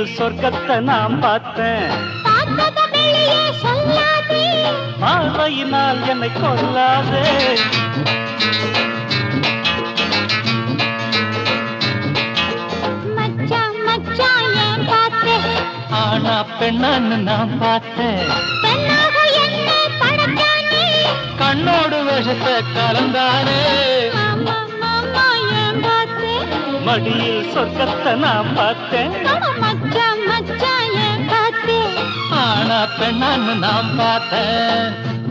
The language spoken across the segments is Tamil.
சொர்க்கத்தை நான் பார்த்தேன் பார்த்தத வெளியே சொல்லாதே பார்வையினால் என்னை கொல்லாதே மச்சான் மச்சான் ஏன் பார்த்தே ஆனா பெண்ணான்னு நான் பார்த்தேன் பெண்ணாக என்ன படைச்சானே கண்ணோடு விஷத்தை கலந்தானே மாமா மாமா ஏன் பார்த்தே மடியில் சொர்க்கத்தை நான் பார்த்தேன் அட மச்சான் மச்சான் ஏன் பார்த்தே ஆனா பெண்ணான்னு நான் பார்த்தேன்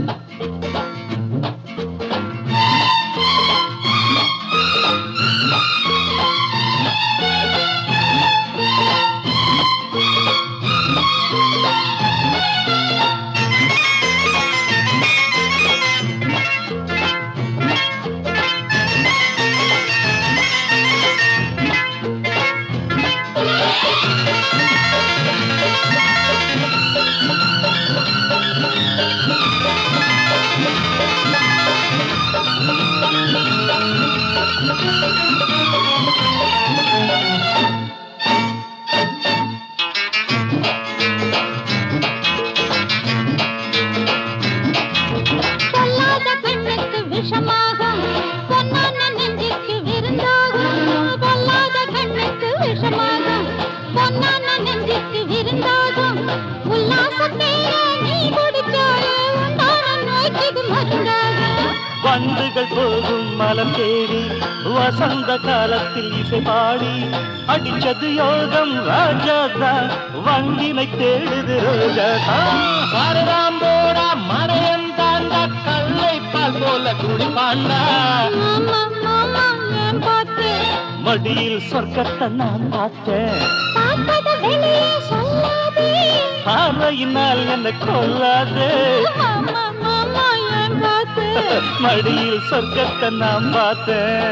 பொல்லாத பெண்ணுக்கு விஷமாகும் பொன்னான நெஞ்சுக்கு விருந்தாகும் பொல்லாத கண்ணுக்கு விஷமாகும் பொன்னான நெஞ்சுக்கு விருந்தாகும் உல்லாசத்தேர நீ குடிச்சாலே உண்டான நோய்க்கு மருந்தாகும் வண்டுகள் போகும் மலம் தேடி வசந்த காலத்தில் இசை பாடி அடிச்சது யோகம் ராஜாதா வண்டினை தேடுது ரோஜாதா சாரதாம் போடா மறையன் தாண்டா கல்லை பால் போல குடிப்பாண்டா மாமா மாமா ஏன் பார்த்தே மடியில் சொர்க்கத்தை நான் பார்த்தேன் பார்த்தத வெளியே சொல்லாதே பார்வையினால் என்னை கொல்லாதே மாமா மாமா ஏன் பார்த்தே மடியில் சொர்க்கத்தை நான் பார்த்தேன்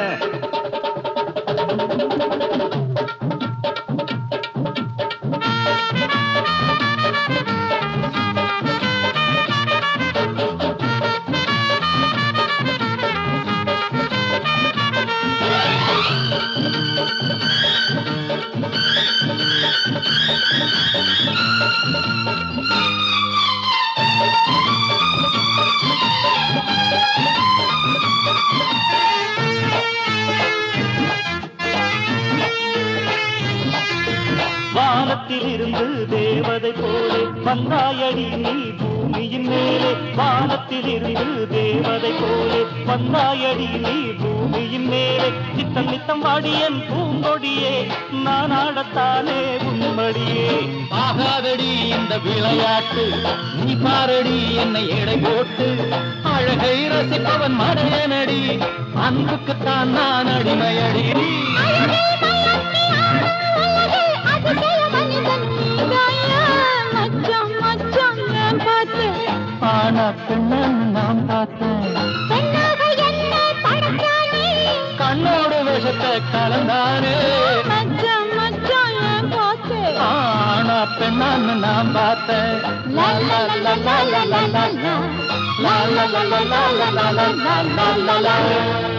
வானத்தில் இருந்து தேவதை போலே வந்தாயடி நீ பூமியின் மேலே வானத்தில் இருந்து தேவதை போலே வந்தாயடி நீ பூமியின் மேலே நித்தம் நித்தம் வாடியன் பூங்கொடியே நான் ஆடத்தானே உன்மடியே ஆகாதடி இந்த விளையாட்டு நீ பாரடி என்னை எடை போட்டு அழகை ரசிப்பவன் மடையனடி அன்புக்குத்தான் நான் அடிமையடி அழகே மயக்கி ஆடும் உலகே அதிசய மனிதன் நீதாயா. மச்சான், மச்சான் ஏன் பார்த்தே? ஆனா பெண்ணன் நான் பார்த்தேன் பெண்ணாக என்னை படைச்சானே. கண்ணோடு விஷத்தை கலந்தானே மச்சான், மச்சான் ஏன் பார்த்தே? ஆனா பெண்ணான்னு நான் பார்த்தேன் லா, லா, லா, லா, லா, லா, லா, லா. லா, லா, லா, லா, லா, லா, லா, லா, லா, லா, லா.